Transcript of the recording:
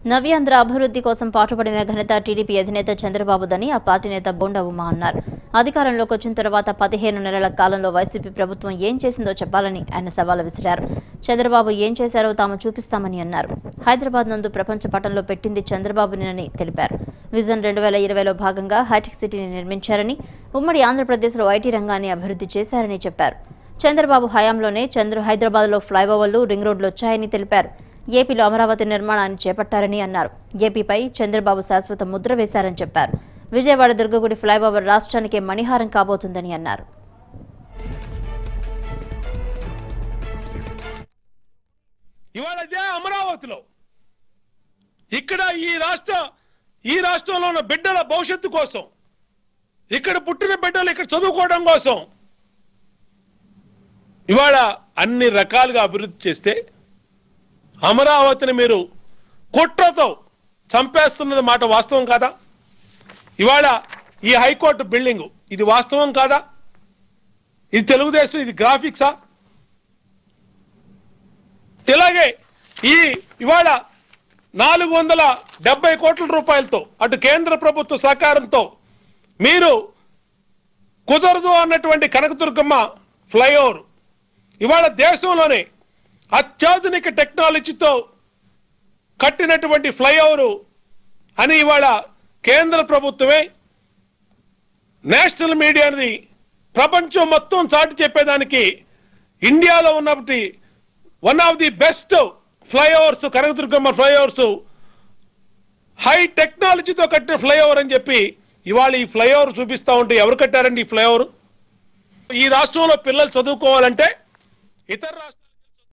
నవ్యాంధ్ర అభివృద్ధి కోసం పాటుపడిన ఘనత టీడీపీ అధినేత చంద్రబాబుదని ఆ పార్టీ నేత బొండా ఉమా అన్నారు అధికారంలోకి వచ్చిన తర్వాత పదిహేను నెలల కాలంలో వైసీపీ ప్రభుత్వం ఏం చేసిందో చెప్పాలని ఆయన సవాలు విసిరారు చంద్రబాబు ఏం చేశారో తాము చూపిస్తామని అన్నారు హైదరాబాద్ నందు ప్రపంచ పటంలో పెట్టింది చంద్రబాబునేనని తెలిపారు విజన్ రెండు వేల ఇరవైలో భాగంగా హైటెక్ సిటీని నిర్మించారని ఉమ్మడి ఆంధ్రప్రదేశ్లో ఐటీ రంగాన్ని అభివృద్ధి చేశారని చెప్పారు చంద్రబాబు హయాంలోనే చంద్ర హైదరాబాద్లో ఫ్లైఓవర్లు రింగ్ రోడ్లు వచ్చాయని తెలిపారు ఏపీలో అమరావతి నిర్మాణాన్ని చేపట్టారని అన్నారు ఏపీపై చంద్రబాబు శాశ్వత ముద్ర వేశారని చెప్పారు విజయవాడ దుర్గగుడి ఫ్లైఓవర్ రాష్ట్రానికే మణిహారం కాబోతుందని అన్నారు ఇవాళ అదే అమరావతిలో ఇక్కడ ఈ రాష్ట్ర ఈ రాష్ట్రంలో ఉన్న బిడ్డల భవిష్యత్తు కోసం ఇక్కడ పుట్టిన బిడ్డలు ఇక్కడ చదువుకోవడం కోసం ఇవాళ అన్ని రకాలుగా అభివృద్ధి చేస్తే అమరావతిని మీరు కుట్రతో చంపేస్తున్నది మాట వాస్తవం కాదా ఇవాళ ఈ హైకోర్టు బిల్డింగ్ ఇది వాస్తవం కాదా ఇది తెలుగుదేశం ఇది గ్రాఫిక్సా ఇలాగే ఈ ఇవాళ నాలుగు వందల డెబ్బై కోట్ల రూపాయలతో అటు కేంద్ర ప్రభుత్వ సహకారంతో మీరు కుదరదు అన్నటువంటి కనకదుర్గమ్మ ఫ్లైఓవర్ ఇవాళ దేశంలోనే అత్యాధునిక టెక్నాలజీతో కట్టినటువంటి ఫ్లైఓవర్ అని ఇవాళ కేంద్ర ప్రభుత్వమే నేషనల్ మీడియాని ప్రపంచం మొత్తం చాటి చెప్పేదానికి ఇండియాలో ఉన్నప్పటి one of the best flyovers Kanakadurgamma flyovers high టెక్నాలజీతో కట్టిన ఫ్లైఓవర్ అని చెప్పి ఇవాళ ఈ ఫ్లైఓవర్ చూపిస్తా ఉంటే ఎవరు కట్టారండి ఈ ఫ్లైఓవర్ ఈ రాష్ట్రంలో పిల్లలు చదువుకోవాలంటే ఇతర రాష్ట్ర